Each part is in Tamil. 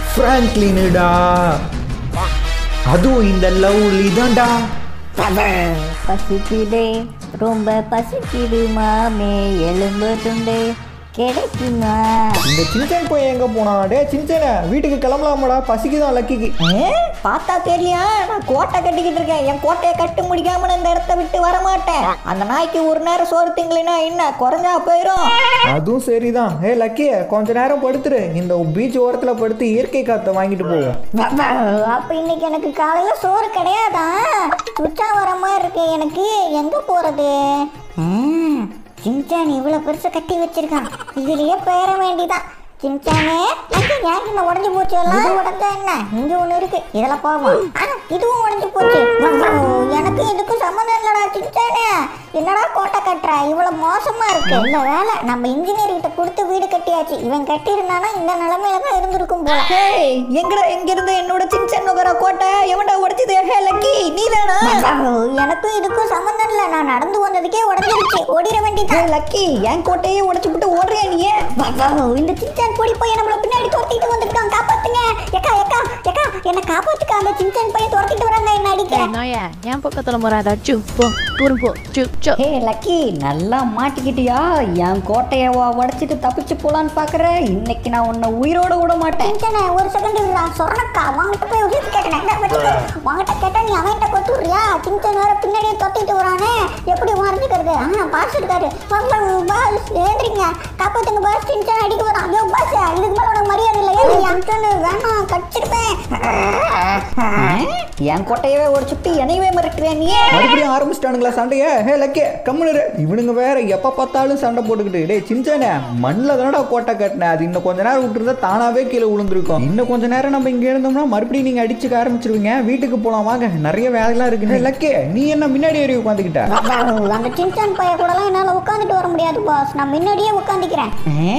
ஃப்ராங்க்லினுடா அதுவும் இந்த லவ்லி தான்டா பசிக்குதே ரொம்ப பசிக்குது மாமே எலும்பு துண்டு கிடைக்குமா இந்த சின்சன் போய் எங்க போனா டே சின்சன வீட்டுக்கு கிளம்பலாமாடா பசிக்குதான் லக்கிக்கு ஏ, பார்த்தா தெரியலையா நான் கோட்டை கட்டிக்கிட்டு இருக்கேன் என் கோட்டையை கட்டி முடிக்காம நான் இந்த இடத்த விட்டு வர மாட்டேன் அந்த நாய்க்கு ஒரு நேரம் சோறு திங்களா என்ன குறைஞ்சா போயிடும் அதுவும் சரிதான் ஏ லக்கி கொஞ்ச நேரம் படுத்துரு இந்த பீச் ஓரத்துல படுத்து இயற்கை காத்தை வாங்கிட்டு போவோம் அப்ப இன்னைக்கு எனக்கு காலையில சோறு கிடையாதா சுச்சா வர மாதிரி இருக்கு எனக்கு எங்க போறது சின்சான் இவ்வளவு பெருசு கட்டி வச்சிருக்கான் இதுலயே பெயர வேண்டிதான் சின்சானே அங்க ஏன் இந்த உடஞ்சு போச்சு எல்லாம் இது உடஞ்சா என்ன இங்க ஒண்ணு இருக்கு இதெல்லாம் போவோம் ஆ, இதுவும் உடஞ்சு போச்சு ஐயோ, எனக்கு இதுக்கும் சம்மந்தம் இல்லடா சின்சானே என்னடா கோட்டை கட்டுற இவ்வளவு மோசமா இருக்கு இல்ல வேலை நம்ம இன்ஜினியர் கிட்ட கொடுத்து வீடு கட்டியாச்சு இவன் கட்டி இருந்தானா இந்த நிலைமையில தான் இருந்திருக்கும் போல எங்கடா எங்க இருந்து என்னோட சின்சன் நுகர கோட்டை எவன்டா உடைச்சது ஹே லக்கி நீ தானா எனக்கும் இதுக்கும் சம்மந்தம் இல்ல நான் நடந்து வந்ததுக்கே உடைஞ்சிருச்சு ஓடிட வேண்டியது லக்கி என் கோட்டையே உடைச்சு விட்டு ஓடுறியா நீ இந்த சின்சான் பொடி போய் நம்மள பின்னாடி துரத்திட்டு வந்திருக்கான் காப்பாத்துங்க எக்கா எக்கா எக்கா என்ன காப்பாத்துக்க அந்த சின்சான் பையன் துரத்திட்டு வராங்க என்ன அடிக்க நாயா என் பக்கத்துல முறாதா சு போ தூரம் போ சு சு ஹே லக்கி நல்லா மாட்டிக்கிட்டியா என் கோட்டைய உடைச்சிட்டு தப்பிச்சு போலான்னு பாக்குற இன்னைக்கு நான் உன்னை உயிரோட விட மாட்டேன் ஒரு செகண்ட் இல்ல சொரணக்கா வாங்கிட்டு போய் உயிர் கேட்டேன் வாங்கிட்ட கேட்டா நீ அவன்கிட்ட கொத்து விடுறியா சின்சன் வேற பின்னாடியே தொத்திட்டு வரானே எப்படி மறைஞ்சுக்கிறது ஆ பாஸ் இருக்காரு பாஸ் ஏந்திரிங்க காப்பாத்துங்க பாஸ் சின்சன் அடிக்க வரான் ஐயோ பாஸ் இதுக்கு மேல உனக்கு மரியாதை இல்லை ஏன் அன்சன் வேணாம் கடிச்சிருப்பேன் என் கோட்டையவே உடைச்சுட்டு என்னையவே மிரட்டுறியா நீ மறுபடியும் ஆரம்பிச்சிட்டானுங்களா சண்டைய ஹே லக்கே கம்முனு இவனுங்க வேற எப்ப பார்த்தாலும் சண்டை போட்டுக்கிட்டு டேய் சின்சானே மண்ணில் தானடா கோட்டை கட்டினேன் அது இன்னும் கொஞ்ச நேரம் விட்டுருந்தா தானாவே கீழே விழுந்திருக்கும் இன்னும் கொஞ்ச நேரம் நம்ம இங்க இருந்தோம்னா மறுபடியும் நீங்க அடிச்சுக்க ஆரம்பிச்சிருவீங்க வீட்டுக்கு போலாம் வாங்க நிறைய வேலைலாம் இருக்கு ஹே லக்கே நீ என்ன முன்னாடி ஏறி உட்காந்துக்கிட்ட அந்த சின்சான் பைய கூடலாம் என்னால உட்காந்துட்டு வர முடியாது பாஸ் நான் முன்னாடியே உட்காந்துக்கிறேன்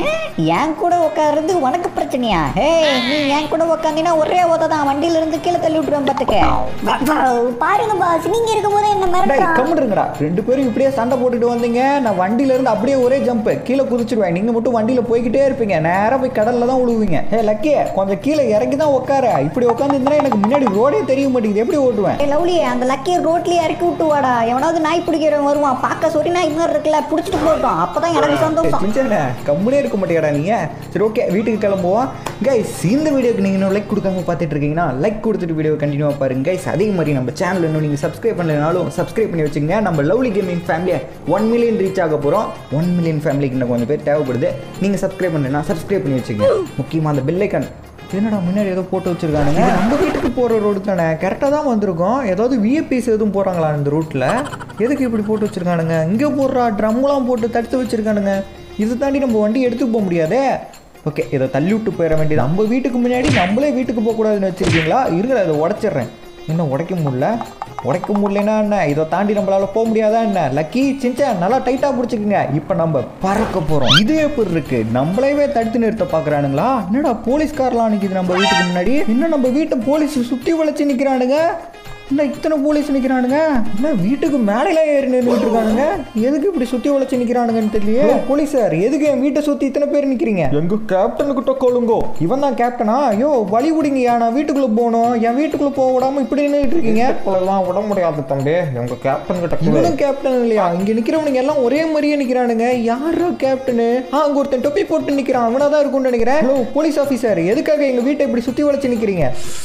என் கூட உட்காருறது உனக்கு பிரச்சனையா ஹே நீ என் கூட உட்காந்தினா ஒரே ஓத தான் வண்டியில இருந்து கீழே தள்ளி விட்டுருவேன் பாத்துக்க பாருங்க பாஸ் நீங்க இருக்கும் போது என்ன டேய் மிரட்டுறான் கம்முடுங்கடா ரெண்டு பேரும் இப்படியே சண்டை போட்டுட்டு வந்தீங்க நான் வண்டியில இருந்து அப்படியே ஒரே ஜம்ப் கீழே குதிச்சிருவேன் நீங்க மட்டும் வண்டியில போய்கிட்டே இருப்பீங்க நேரா போய் கடல்ல தான் விழுவீங்க ஹே லக்கி கொஞ்சம் கீழே இறங்கி தான் உட்கார இப்படி உட்காந்துருந்தா எனக்கு முன்னாடி ரோடே தெரிய மாட்டேங்குது எப்படி ஓட்டுவேன் ஏய் லவ்லி அந்த லக்கிய ரோட்லயே இறக்கி விட்டு வாடா எவனாவது நாய் பிடிக்கிறவன் வருவான் பார்க்க சொறி நாய் மாதிரி இருக்குல்ல பிடிச்சிட்டு போட்டோம் அப்பதான் எனக்கு சந்தோஷம் சின்ன கம்முனே இருக்க மாட்டேடா நீங்க சரி ஓகே வீட்டுக்கு கிளம்புவோம் கைஸ் இந்த வீடியோக்கு நீங்க இன்னும் லைக் கொடுக்காம பார்த்துட்டு இருக்கீங்கன்னா லைக் கொடுத்துட்டு வீடியோ கண்டினியூவாக பாருங்க கைஸ் அதே மாதிரி நம்ம சேனல் இன்னும் நீங்கள் சப்ஸ்கிரைப் பண்ணலனாலும் சப்ஸ்கிரைப் பண்ணி வச்சுங்க நம்ம லவ்லி கேமிங் ஃபேமிலியை ஒன் மில்லியன் ரீச் ஆக போகிறோம் ஒன் மில்லியன் ஃபேமிலிக்கு இன்னும் கொஞ்சம் பேர் தேவைப்படுது நீங்கள் சப்ஸ்கிரைப் பண்ணலைன்னா சப்ஸ்கிரைப் பண்ணி வச்சுங்க முக்கியமாக அந்த பெல்லைக்கன் என்னடா முன்னாடி ஏதோ போட்டு வச்சிருக்கானுங்க இது நம்ம வீட்டுக்கு போகிற ரோடு தானே கரெக்டாக தான் வந்திருக்கோம் ஏதாவது விஐபிஸ் எதுவும் போகிறாங்களா இந்த ரூட்டில் எதுக்கு இப்படி போட்டு வச்சிருக்கானுங்க இங்கே போடுறா ட்ரம்லாம் போட்டு தடுத்து வச்சிருக்கானுங்க இது தாண்டி நம்ம வண்டி எடுத்துட்டு போக முடியாதே ஓகே இதை தள்ளி விட்டு போயிட வேண்டியது நம்ம வீட்டுக்கு முன்னாடி நம்மளே வீட்டுக்கு போகக்கூடாதுன்னு வச்சிருக்கீங்களா இருக்கிற அதை உடச்சிட்றேன் என்ன உடைக்க முடியல உடைக்க முடியலன்னா என்ன இதை தாண்டி நம்மளால போக முடியாதா என்ன லக்கி சின்ச்சா நல்லா டைட்டாக பிடிச்சிக்கங்க இப்போ நம்ம பறக்க போகிறோம் இது எப்படி இருக்கு நம்மளையவே தடுத்து நிறுத்த பார்க்குறானுங்களா என்னடா போலீஸ்காரெலாம் நிற்கிது நம்ம வீட்டுக்கு முன்னாடி இன்னும் நம்ம வீட்டை போலீஸ் சுற்றி வளைச்சு நிற்கிறானுங்க என்ன இத்தனை போலீஸ் நிற்கிறானுங்க என்ன வீட்டுக்கு மேலையில ஏறி நின்றுட்டு இருக்கானுங்க எதுக்கு இப்படி சுற்றி வளைச்சு நிற்கிறானுங்கன்னு தெரியலையே போலீஸ் சார் எதுக்கு என் வீட்டை சுற்றி இத்தனை பேர் நிற்கிறீங்க எங்க கேப்டன் கிட்ட கொள்ளுங்கோ இவன் தான் கேப்டனா ஐயோ வழி விடுங்கய்யா நான் வீட்டுக்குள்ள போகணும் என் வீட்டுக்குள்ள போக விடாம இப்படி நின்றுட்டு இருக்கீங்க எல்லாம் விட முடியாது தம்பி எங்க கேப்டன் கிட்ட கொடு. இவனும் கேப்டன் இல்லையா இங்க நிக்கிறவனுங்க எல்லாம் ஒரே மாதிரியே நிக்கிறானுங்க யாரா கேப்டனு ஆ அங்க ஒருத்தன் தொப்பி போட்டு நிக்கிறான் அவனா தான் இருக்கும்னு நினைக்கிறேன் ஹலோ போலீஸ் ஆஃபீஸர் எதுக்காக எங்க வீட்டை இப்படி சுத்தி வளைச்சு நிக்கிறீங்க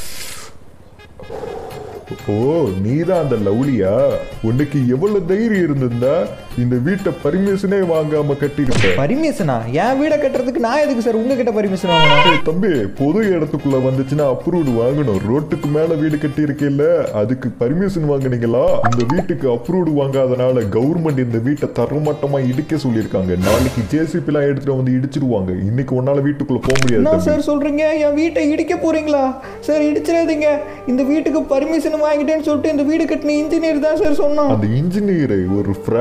ஓ நீதான் அந்த லவ்லியா உனக்கு எவ்வளவு தைரியம் இருந்திருந்தா இந்த வீட்டை பர்மிஷனே வாங்காம கட்டியிருப்ப பர்மிஷனா என் வீடை கட்டுறதுக்கு நான் எதுக்கு சார் உங்ககிட்ட பர்மிஷன் வாங்கணும் ஏய் தம்பி பொது இடத்துக்குள்ள வந்துச்சுன்னா அப்ரூவ்டு வாங்கணும் ரோட்டுக்கு மேல வீடு கட்டி இருக்கேல்ல அதுக்கு பர்மிஷன் வாங்குனீங்களா இந்த வீட்டுக்கு அப்ரூவ்டு வாங்காதனால கவர்மெண்ட் இந்த வீட்டை தரமட்டமா இடிக்க சொல்லியிருக்காங்க நாளைக்கு ஜேசிபி எல்லாம் எடுத்துட்டு வந்து இடிச்சிருவாங்க இன்னைக்கு உன்னால வீட்டுக்குள்ள போக முடியாது என்ன தம்பி. சார் சொல்றீங்க என் வீட்டை இடிக்க போறீங்களா சார் இடிச்சிடாதீங்க இந்த வீட்டுக்கு பர்மிஷன் வாங்கிட்டேன்னு சொல்லிட்டு இந்த வீடு கட்டின இன்ஜினியர் தான் சார் சொன்னான் அந்த இன்ஜினியர் ஒரு ஃப்ராடு தம்பி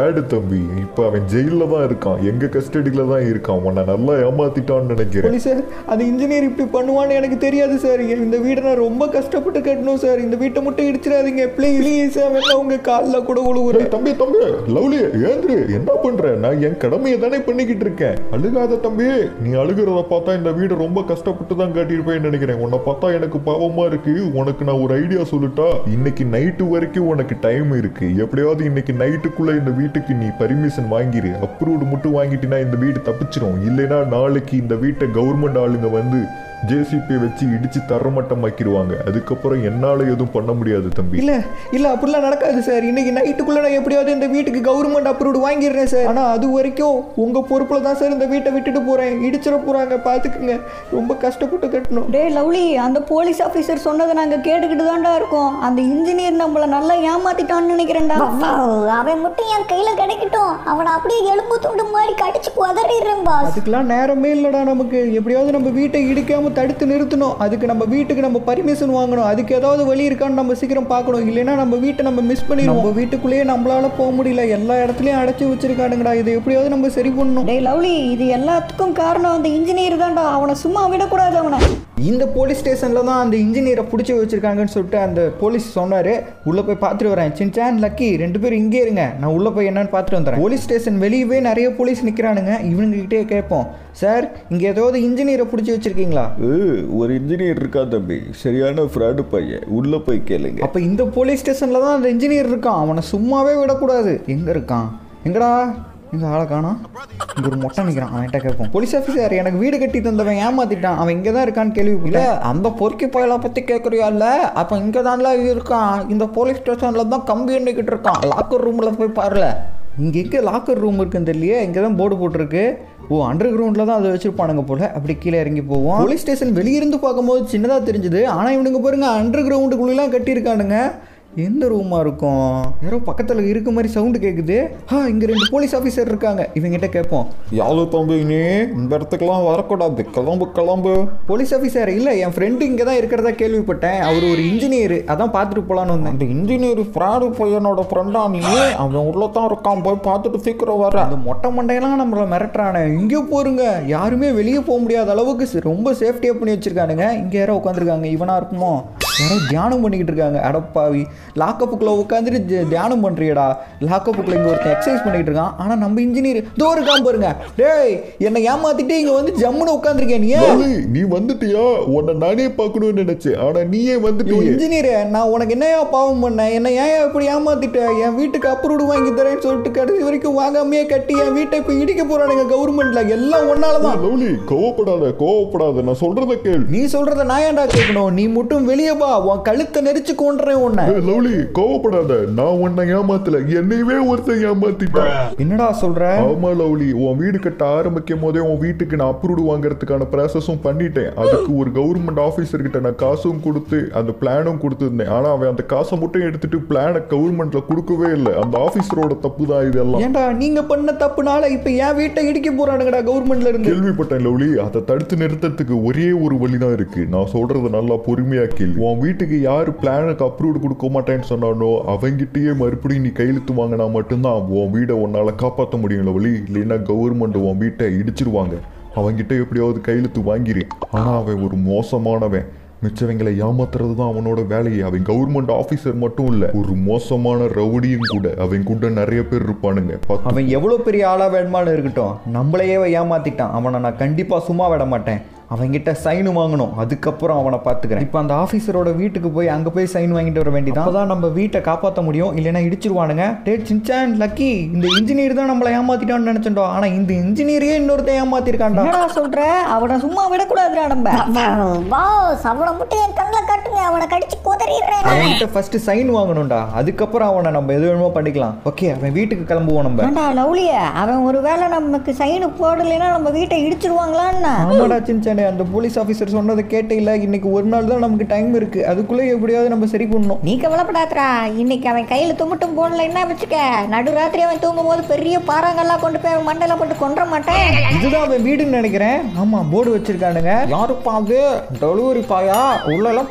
தம்பி இப்ப அவன் ஜெயில தான் இருக்கான் எங்க கஸ்டடியில தான் இருக்கான் உன்னை நல்லா ஏமாத்திட்டான்னு நினைக்கிறேன் போலீஸ் சார் அந்த இன்ஜினியர் இப்படி பண்ணுவான்னு எனக்கு தெரியாது சார் இந்த வீடை நான் ரொம்ப கஷ்டப்பட்டு கட்டணும் சார் இந்த வீட்டை மட்டும் இடிச்சிடாதீங்க ப்ளீஸ் ப்ளீஸ் வேணா உங்க காலில் கூட உழுவுறேன் ஏய், தம்பி தம்பி லவ்லி ஏந்திரு என்ன பண்ற நான் என் கடமையை தானே பண்ணிக்கிட்டு இருக்கேன் அழுகாத தம்பி நீ அழுகிறத பார்த்தா இந்த வீடு ரொம்ப கஷ்டப்பட்டு தான் கட்டியிருப்பேன்னு நினைக்கிறேன் உன்னை பார்த்தா எனக்கு பாவமா இருக்கு உனக்கு நான் ஒரு ஐடியா சொல்லட்டா இன்னைக்கு நைட்டு வரைக்கும் உனக்கு டைம் இருக்கு எப்படியாவது இன்னைக்கு நைட்டுக்குள்ள இந்த வீட்டுக்கு நீ பர்மிஷன் வாங்கிரு அப்ரூவ்டு மட்டும் வாங்கிட்டீங்கன்னா இந்த வீடு தப்பிச்சிரும் இல்லைன்னா நாளைக்கு இந்த வீட்டை கவர்மெண்ட் ஆளுங்க வந்து ஜேசிபி வச்சு இடிச்சு தரமட்டமாக்கிடுவாங்க அதுக்கப்புறம் என்னால எதுவும் பண்ண முடியாது தம்பி இல்ல இல்ல அப்படிலாம் நடக்காது சார் இன்னைக்கு நைட்டுக்குள்ள நான் எப்படியாவது இந்த வீட்டுக்கு கவர்மெண்ட் அப்ரூவ்டு வாங்கிடுறேன் சார் ஆனா அது வரைக்கும் உங்க பொறுப்புல தான் சார் இந்த வீட்டை விட்டுட்டு போறேன் இடிச்சிட போறாங்க பாத்துக்குங்க ரொம்ப கஷ்டப்பட்டு கட்டணும் டேய் லவ்லி அந்த போலீஸ் ஆஃபீஸர் சொன்னதை நாங்கள் கேட்டுக்கிட்டு தான்டா இருக்கோம் அந்த இன்ஜினியர் நம்மளை நல்லா ஏமாத்திட்டான்னு நினைக்கிறேன்டா அவன் மட்டும் என் கையில கிடைக்கட்டும் அவனை அப்படியே எலும்பு துண்டு மாதிரி கடிச்சு குதறிடுறேன் பாஸ் அதுக்கெல்லாம் நேரமே இல்லடா நமக்கு எப்படியாவது நம்ம வீட்டை இடிக்காம தடுத்து நிறுத்தணும் அதுக்கு நம்ம வீட்டுக்கு நம்ம பர்மிஷன் வாங்கணும் அதுக்கு ஏதாவது வழி இருக்கான்னு நம்ம சீக்கிரம் பார்க்கணும் இல்லைன்னா நம்ம வீட்டை நம்ம மிஸ் பண்ணிடுவோம் நம்ம வீட்டுக்குள்ளேயே நம்மளால போக முடியல எல்லா இடத்துலயும் அடைச்சி வச்சிருக்கானுங்கடா இதை எப்படியாவது நம்ம சரி பண்ணணும் டேய் லவ்லி இது எல்லாத்துக்கும் காரணம் அந்த இன்ஜினியர் தான்டா அவனை சும்மா விடக்கூடாது அவனை இந்த போலீஸ் ஸ்டேஷனில் தான் அந்த இன்ஜினியரை பிடிச்சி வச்சிருக்காங்கன்னு சொல்லிட்டு அந்த போலீஸ் சொன்னார் உள்ளே போய் பார்த்துட்டு வரேன் சின்சான் லக்கி ரெண்டு பேரும் இங்கே இருங்க நான் உள்ளே போய் என்னன்னு பார்த்துட்டு வந்துடுறேன் போலீஸ் ஸ்டேஷன் வெளியவே நிறைய போலீஸ் நிற்கிறானுங்க இவனுங்ககிட்டே கேட்போம் சார் இங்கே ஏதாவது இன்ஜினியரை பிடிச்சி வச்சிருக்கீங்களா ஒரு இன்ஜினியர் இருக்கா தம்பி சரியான ஃப்ராடு பையன் உள்ள போய் கேளுங்க அப்போ இந்த போலீஸ் ஸ்டேஷனில் தான் அந்த இன்ஜினியர் இருக்கான் அவனை சும்மாவே விடக்கூடாது எங்கே இருக்கான் எங்கடா இங்கே ஆளை காணோம் இங்கே ஒரு மொட்டை நிற்கிறான் அவன்கிட்ட கேட்போம் போலீஸ் ஆஃபீஸர் எனக்கு வீடு கட்டி தந்தவன் ஏமாத்திட்டான் அவன் இங்கே தான் இருக்கான்னு கேள்விப்பட்டேன் அந்த பொறுக்கி பயலை பற்றி கேட்குறியா இல்லை அப்போ இங்கே தான்ல இருக்கான் இந்த போலீஸ் ஸ்டேஷனில் தான் கம்பி எண்ணிக்கிட்டு இருக்கான் லாக்கர் ரூமில் போய் பாருல இங்கே எங்கே லாக்கர் ரூம் இருக்குன்னு தெரியலையே இங்கே தான் போர்டு போட்டிருக்கு ஓ அண்டர் கிரவுண்டில் தான் அதை வச்சிருப்பானுங்க போல அப்படி கீழே இறங்கி போவோம் போலீஸ் ஸ்டேஷன் வெளியிருந்து பார்க்கும்போது சின்னதாக தெரிஞ்சுது ஆனால் இவனுங்க பாருங்க அண்டர் கிரவுண்டுக்குள்ளெல்லாம் கட்டியிருக்கானுங்க எந்த ரூமா இருக்கும் யாரோ பக்கத்தில் இருக்க மாதிரி சவுண்டு கேட்குது ஆ இங்கே ரெண்டு போலீஸ் ஆஃபீஸர் இருக்காங்க இவங்கிட்ட கேட்போம் யாரு தம்பி நீ இந்த இடத்துக்குலாம் வரக்கூடாது கிளம்பு கிளம்பு போலீஸ் ஆஃபீஸர் இல்லை என் ஃப்ரெண்டு இங்கே தான் இருக்கிறதா கேள்விப்பட்டேன் அவர் ஒரு இன்ஜினியர் அதான் பார்த்துட்டு போகலான்னு வந்தேன் அந்த இன்ஜினியர் ஃப்ராடு பையனோட ஃப்ரெண்டா நீ அவன் உள்ள தான் இருக்கான் போய் பார்த்துட்டு சீக்கிரம் வர அந்த மொட்டை மண்டையெல்லாம் நம்மளை மிரட்டுறானே இங்கே போருங்க யாருமே வெளியே போக முடியாத அளவுக்கு சி- ரொம்ப சேஃப்டியாக பண்ணி வச்சிருக்கானுங்க இங்கே யாரோ உட்காந்துருக்காங்க இவனா இருக்குமோ யாரோ தியானம் பண்ணிக்கிட்டு இருக்காங்க அடப்பாவி லாக்கப்புக்குள்ளே உட்காந்துட்டு தி- தியானம் பண்ணுறியடா லாக்கப்புக்குள்ள இங்கே ஒருத்தன் எக்ஸசைஸ் பண்ணிக்கிட்டு இருக்கான் ஆனால் நம்ம இன்ஜினியர் தோ இருக்கான் பாருங்க டேய் என்னை ஏமாத்திட்டு இங்கே வந்து ஜம்முன்னு உட்காந்துருக்கேன் நீ ஏன் லவ்லி, நீ வந்துட்டியா உன்னை நானே பார்க்கணும்னு நினைச்சேன் ஆனா நீயே வந்துட்டியே இன்ஜினியர் நான் உனக்கு என்னையா பாவம் பண்ணேன் என்ன ஏன் இப்படி ஏமாத்திட்ட என் வீட்டுக்கு அப்ரூவ்டு வாங்கி தரேன்னு சொல்லிட்டு கடைசி வரைக்கும் வாங்காமையே கட்டி என் வீட்டை இப்போ இடிக்க போறானுங்க கவர்மெண்ட்ல எல்லாம் ஒன்னால தான் லவ்லி கோவப்படாத கோவப்படாத நான் சொல்றத கேள் நீ சொல்றத நான் ஏன்டா கேட்கணும் நீ மட்டும் வெளியே வா உன் கழுத்தை நெரிச்சு கொண்டுறேன் உன்னை ஏய், லவ்லி கோவப்படாத நான் உன்னை ஏமாத்தல என்னையவே ஒருத்தன் ஏமாத்திட்டான் என்னடா சொல்ற ஆமா லவ்லி உன் வீடு கட்ட ஆரம்பிக்கும் போதே உன் வீட்டுக்கு நான் அப்ரூவ்டு வாங்குறதுக்கான ப்ராசஸும் பண்ணிட்டேன் அதுக்கு ஒரு கவர்மெண்ட் ஆஃபீஸர் கிட்ட நான் காசும் கொடுத்து அந்த பிளானும் கொடுத்துருந்தேன் ஆனா அவன் அந்த காசை மட்டும் எடுத்துட்டு பிளானை கவர்மெண்ட்ல கொடுக்கவே இல்லை அந்த ஆஃபீஸரோட தப்பு தான் இதெல்லாம் ஏன்டா நீங்க பண்ண தப்புனால இப்ப என் வீட்டை இடிக்க போறானுங்கடா கவர்மெண்ட்ல இருந்து கேள்விப்பட்டேன் லவ்லி அதை தடுத்து நிறுத்தத்துக்கு ஒரே ஒரு வழி தான் இருக்கு நான் சொல்றது நல்லா பொறுமையா கேள்வி உன் வீட்டுக்கு யாரு பிளானுக்கு அப்ரூவ்டு கொடுக்க மாட்டேன்னு சொன்னானோ அவங்கிட்டயே மறுபடியும் நீ கையெழுத்து வாங்கினா மட்டும்தான் உன் வீடை உன்னால காப்பாற்ற முடியும் லவ்லி இல்லைன்னா கவர்மெண்ட் உன் வீட்டை இடிச்சிருவாங்க அவங்கிட்ட எப்படியாவது கையெழுத்து வாங்கிரு ஆனா அவன் ஒரு மோசமானவன் மிச்சவங்களை ஏமாத்துறது தான் அவனோட வேலையே அவன் கவர்மெண்ட் ஆபீசர் மட்டும் இல்ல ஒரு மோசமான ரவுடியும் கூட அவன் கூட நிறைய பேர் இருப்பானுங்க பார்த்து அவன் எவ்வளவு பெரிய ஆளா வேணுமானு இருக்கட்டும் நம்மளையே ஏமாத்திட்டான் அவனை நான் கண்டிப்பா சும்மா விட மாட்டேன் அவன்கிட்ட சைன் வாங்கணும் அதுக்கப்புறம் அவனை பார்த்துக்கிறேன் இப்போ அந்த ஆஃபீஸரோட வீட்டுக்கு போய் அங்கே போய் சைன் வாங்கிட்டு வர வேண்டியதான் அப்பதான் நம்ம வீட்டை காப்பாற்ற முடியும் இல்லைன்னா இடிச்சிருவானுங்க டே சின்சான் லக்கி இந்த இன்ஜினியர் தான் நம்மளை ஏமாத்திட்டான்னு நினைச்சிட்டோம் ஆனா இந்த இன்ஜினியரே இன்னொருத்தன் ஏமாத்திருக்கான்டா என்னடா சொல்ற அவனை சும்மா விடக்கூடாதுடா நம்ம பாஸ் அவனை மட்டும் என் கண்ணில் காட்டுங்க அவனை கடிச்சு குதறிடுறேன் அவன்கிட்ட ஃபர்ஸ்ட் சைன் வாங்கணும்டா அதுக்கப்புறம் அவனை நம்ம எது வேணுமோ பண்ணிக்கலாம் ஓகே அவன் வீட்டுக்கு கிளம்புவோம் நம்ம ஏண்டா லவ்லிய அவன் ஒரு வேளை நமக்கு சைனு போடலைன்னா நம்ம வீட்டை இடிச்சிருவாங்களான்னா ஆமாடா சின்சானே அந்த போலீஸ் ஆஃபீஸர் சொன்னதை கேட்டே இல்லை இன்னைக்கு ஒரு நாள் தான் நமக்கு டைம் இருக்கு அதுக்குள்ளே எப்படியாவது நம்ம சரி பண்ணணும் நீ கவலைப்படாதடா இன்னைக்கு அவன் கையில தும்பிட்டும் போடல என்ன வச்சுக்க நடுராத்திரி அவன் தூங்கும் போது பெரிய பாறாங்கல்லாம் கொண்டு போய் அவன் மண்டையில போட்டு கொன்ற மாட்டேன் இதுதான் அவன் வீடுன்னு நினைக்கிறேன் ஆமா போர்டு வச்சிருக்கானுங்க யாருப்பா அது டெலிவரி பாயா உள்ளெல்லாம் போகக்கூடாது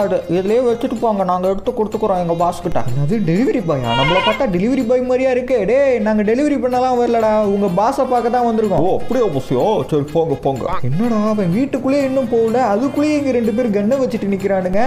கார்டு இதுலயே வச்சுட்டு போங்க நாங்கள் எடுத்து கொடுத்துக்குறோம் எங்கள் பாஸ் கிட்ட அது டெலிவரி பாயா நம்மளை பார்த்தா டெலிவரி பாய் மாதிரியா இருக்கு டேய் நாங்கள் டெலிவரி பண்ணலாம் வரலடா உங்கள் பாஸை பார்க்க தான் வந்திருக்கோம் ஓ அப்படியே அவசியம் சரி போங்க போங்க என்னடா அவன் வீட்டுக்குள்ளேயே இன்னும் போகல அதுக்குள்ளேயே இங்கே ரெண்டு பேர் கன்னை வச்சுட்டு நிற்கிறானுங்க